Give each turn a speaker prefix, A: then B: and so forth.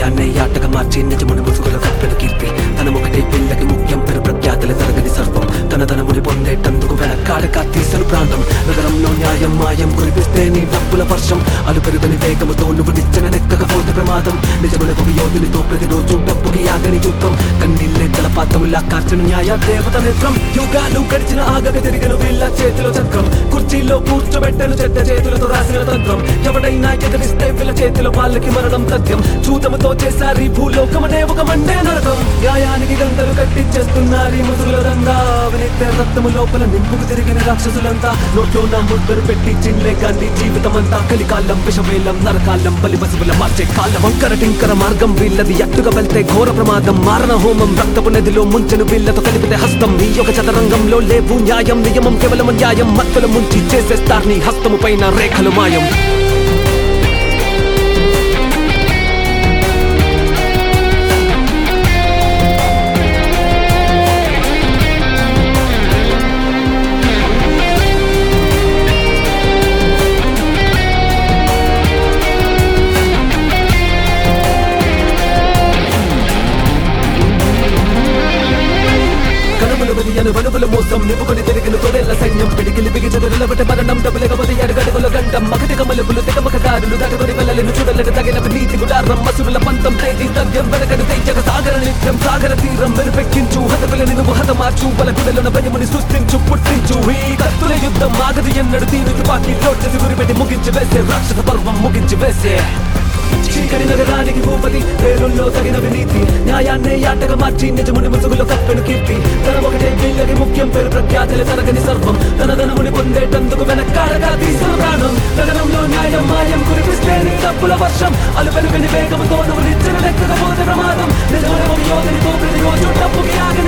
A: న్యాయాన్నే ఆటగా మార్చి నిజముని ముసుగుల కప్పెను కీర్తి తనమొకటే పిల్లకి ముఖ్యం పెరు ప్రఖ్యాతుల తరగని సర్వం తన ధనముని పొందేటందుకు వెనకాడక తీసను ప్రాణం నగరంలో న్యాయం మాయం కురిపిస్తే నీ డబ్బుల వర్షం అలు పెరుగని వేగముతో నువ్వు నిచ్చెన నెక్కకపోతే ప్రమాదం నిజమునకు యోధునితో ప్రతిరోజు డబ్బుకి ఆగని యుద్ధం కన్నీళ్ళే జలపాతములా కార్చిన న్యాయ దేవత నేత్రం యుగాలు గడిచిన ఆగక తిరిగిన వీళ్ళ చేతిలో చక్రం కుర్చీలో కూర్చోబెట్టను చెడ్డ చేతులతో రాసిన తంత్రం ఎవడైనా ఎదిరిస్తే వీళ్ళ చేతిలో వాళ్ళకి మరణం తథ్యం చూతముతో చేశారు ఈ భూలోకమనే ఒక మండే నరకం న్యాయానికి గంటలు కట్టించేస్తున్నారు ఈ ముసుగుల రంగా అవినీతి రక్తము లోపల నింపుకు తిరిగిన రాక్షసులంతా నోట్లో నా ముద్దరు పెట్టి చిండ్లే గాంధీ జీవితమంతా కలికాలం విషవేలం నరకాలం బలి పశువుల మార్చే కాలం వంకర టింకర మార్గం వీళ్ళది ఎట్టుగా వెళ్తే ఘోర ప్రమాదం మారణ హోమం రక్తపు నదిలో ముంచెను వీళ్ళతో కలిపితే హస్తం ఈ యొక్క చదరంగంలో లేవు న్యాయం నియమం కేవలం న్యాయం మత్తుల ముంచి చేసేస్తారు నీ హస్తము పైన రేఖలు మాయం కనుమలు వెలియను వనువుల మోసం నిపుకొని తిరిగిన తొడెల్ల సైన్యం పిడికిలి బిగిచదు నిలబెట్ట మరణం డబ్బులగబడి అడుగడుగుల గండం మగతిక మలుపులు తెగమక దారులు దాటుకొని వెళ్ళలను చూడలకు తగిన నీతి గుడారం మసురుల పంతం తేజీ తథ్యం వెనకడు తెచ్చక సాగర నిత్యం సాగర తీరం వెనుపెక్కించు హతపిలని నువ్వు హతమార్చు బల గుడలను భయముని సృష్టించు పుట్టించు ఈ కత్తుల యుద్ధం ఆగదు ఎన్నడు తీరు తుపాకీ లోడ్చేసి గురిపెట్టి ముగించి వేసే రాక్షస పర్వం ముగించి వేసే చీకటి నగరానికి భూపతి పేరుల్లో తగిన వినీతి న్యాయాన్నే ఆటగా మార్చి నిజముని ముసుగులో కప్పెను కీర్తి తన ఒకటే వీళ్ళకి ముఖ్యం పేరు ప్రఖ్యాతులు తరగని సర్వం తన ధనముని పొందేటందుకు వెనకాడగా తీసిన ప్రాణం నగరంలో న్యాయం మాయం కురిపిస్తే నీ తప్పుల వర్షం అలు వెలుగని వేగముతో నువ్వు నిచ్చిన లెక్కకపోతే ప్రమాదం నిజమున ఒక యోధనితో ప్రతిరోజు డబ్బుకి ఆగని